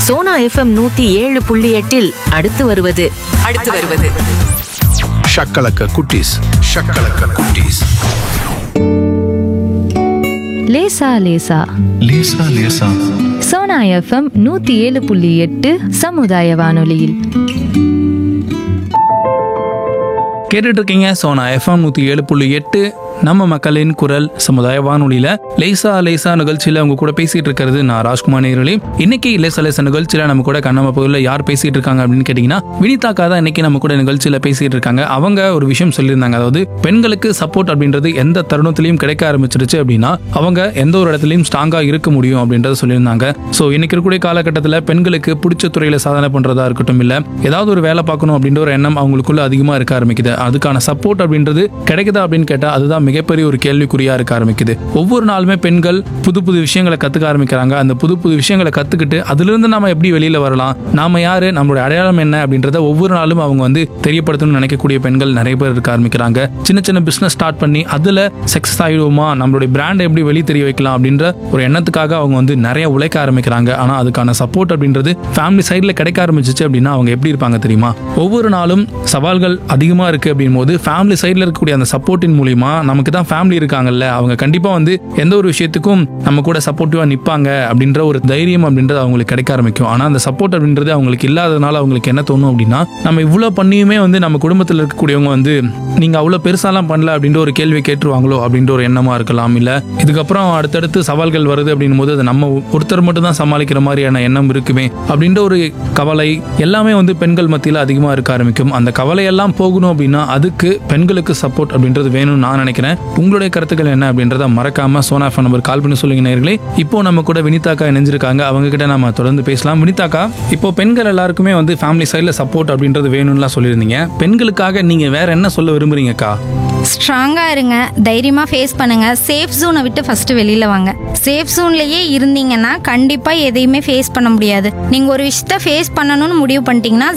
Sona FM நூத்தி ஏழு புள்ளி எட்டில் அடுத்து வருவது அடுத்து வருவது ஷக்கலக்க குட்டீஸ் ஷக்கலக்க குட்டீஸ் லேசா லேசா லேசா லேசா சோனா எஃப்எம் நூத்தி ஏழு புள்ளி எட்டு சமுதாய வானொலியில் கேட்டுட்டு இருக்கீங்க சோனா எஃப்எம் நூற்றி ஏழு புள்ளி எட்டு நம்ம மக்களின் குரல் சமுதாய வானொலியில லேசா லேசா நிகழ்ச்சியில அவங்க கூட பேசிட்டு இருக்கிறது நான் ராஜ்குமார் நேர்களே இன்னைக்கு லேசா லேசா நிகழ்ச்சியில நம்ம கூட கண்ணம்மா பகுதியில் யார் பேசிட்டு இருக்காங்க அப்படின்னு கேட்டீங்கன்னா வினிதாக்கா தான் இன்னைக்கு நம்ம கூட நிகழ்ச்சியில பேசிட்டு இருக்காங்க அவங்க ஒரு விஷயம் சொல்லியிருந்தாங்க அதாவது பெண்களுக்கு சப்போர்ட் அப்படின்றது எந்த தருணத்திலையும் கிடைக்க ஆரம்பிச்சிருச்சு அப்படின்னா அவங்க எந்த ஒரு இடத்துலையும் ஸ்ட்ராங்கா இருக்க முடியும் அப்படின்றத சொல்லியிருந்தாங்க ஸோ இன்னைக்கு இருக்கக்கூடிய காலகட்டத்தில் பெண்களுக்கு பிடிச்ச துறையில சாதனை பண்றதா இருக்கட்டும் இல்ல ஏதாவது ஒரு வேலை பார்க்கணும் அப்படின்ற ஒரு எண்ணம் அவங்களுக்குள்ள அதிகமா இருக்க ஆரம்பிக்குது அதுக்கான சப்போர்ட் அப்படின்றது கிடைக்குதா அப்படின்னு கேட்டா அதுதான் மிகப்பெரிய ஒரு கேள்விக்குறியா இருக்க ஆரம்பிக்குது ஒவ்வொரு நாளுமே பெண்கள் புது புது விஷயங்களை கத்துக்க ஆரம்பிக்கிறாங்க அந்த புது புது விஷயங்களை கத்துக்கிட்டு அதுல இருந்து நாம எப்படி வெளியில வரலாம் நாம யாரு நம்மளுடைய அடையாளம் என்ன அப்படின்றத ஒவ்வொரு நாளும் அவங்க வந்து தெரியப்படுத்தணும்னு நினைக்கக்கூடிய பெண்கள் நிறைய பேர் இருக்க ஆரம்பிக்கிறாங்க சின்ன சின்ன பிசினஸ் ஸ்டார்ட் பண்ணி அதுல சக்சஸ் ஆயிடுவோமா நம்மளுடைய பிராண்டை எப்படி வெளியே தெரிய வைக்கலாம் அப்படின்ற ஒரு எண்ணத்துக்காக அவங்க வந்து நிறைய உழைக்க ஆரம்பிக்கிறாங்க ஆனா அதுக்கான சப்போர்ட் அப்படின்றது ஃபேமிலி சைடுல கிடைக்க ஆரம்பிச்சிச்சு அப்படின்னா அவங்க எப்படி இருப்பாங்க தெரியுமா ஒவ்வொரு நாளும் சவால்கள் அதிகமா இருக்கு அப்படின் போது ஃபேமிலி சைடுல இருக்கக்கூடிய அந்த சப்போர்ட்டின் மூலியமா நமக்கு தான் ஃபேமிலி இருக்காங்கல்ல அவங்க கண்டிப்பா வந்து எந்த ஒரு விஷயத்துக்கும் நம்ம கூட சப்போர்ட்டிவா நிப்பாங்க அப்படின்ற ஒரு தைரியம் அப்படின்றது அவங்களுக்கு கிடைக்க ஆரம்பிக்கும் ஆனா அந்த சப்போர்ட் அப்படின்றது அவங்களுக்கு இல்லாததுனால அவங்களுக்கு என்ன தோணும் அப்படின்னா நம்ம இவ்வளவு பண்ணியுமே வந்து நம்ம குடும்பத்தில் இருக்கக்கூடியவங்க வந்து நீங்க அவ்வளவு பெருசாலாம் பண்ணல அப்படின்ற ஒரு கேள்வி கேட்டுருவாங்களோ அப்படின்ற ஒரு எண்ணமா இருக்கலாம் இல்ல இதுக்கப்புறம் அடுத்தடுத்து சவால்கள் வருது அப்படின்னும் போது அதை நம்ம ஒருத்தர் மட்டும் தான் சமாளிக்கிற மாதிரியான எண்ணம் இருக்குமே அப்படின்ற ஒரு கவலை எல்லாமே வந்து பெண்கள் மத்தியில் அதிகமாக இருக்க ஆரம்பிக்கும் அந்த கவலை எல்லாம் போகணும் அப்படின்னா அதுக்கு பெண்களுக்கு சப்போர்ட் அப்படின்றது வேணும்னு நான் நினைக்கிறேன் உங்களுடைய கருத்துக்கள் என்ன அப்படின்றத மறக்காம சோனா ஃபோன் நம்பர் கால் பண்ணி சொல்லுங்க நேர்களே இப்போ நம்ம கூட வினிதாக்கா இணைஞ்சிருக்காங்க அவங்க கிட்ட நம்ம தொடர்ந்து பேசலாம் வினிதாக்கா இப்போ பெண்கள் எல்லாருக்குமே வந்து ஃபேமிலி சைடில் சப்போர்ட் அப்படின்றது வேணும்லாம் சொல்லியிருந்தீங்க பெண்களுக்காக நீங்க வேற என்ன சொல்ல விரும்புறீங்கக்கா ஸ்ட்ராங்காக இருங்க தைரியமாக ஃபேஸ் பண்ணுங்க சேஃப் ஜோனை விட்டு ஃபர்ஸ்ட் வெளியில் வாங்க சேஃப் ஜோன்லேயே இருந்தீங்கன்னா கண்டிப்பாக எதையுமே ஃபேஸ் பண்ண முடியாது நீங்கள் ஒரு விஷயத்த ஃபேஸ் பண்ணணும்னு முடிவு பண்ணிட்டீங்கன்னா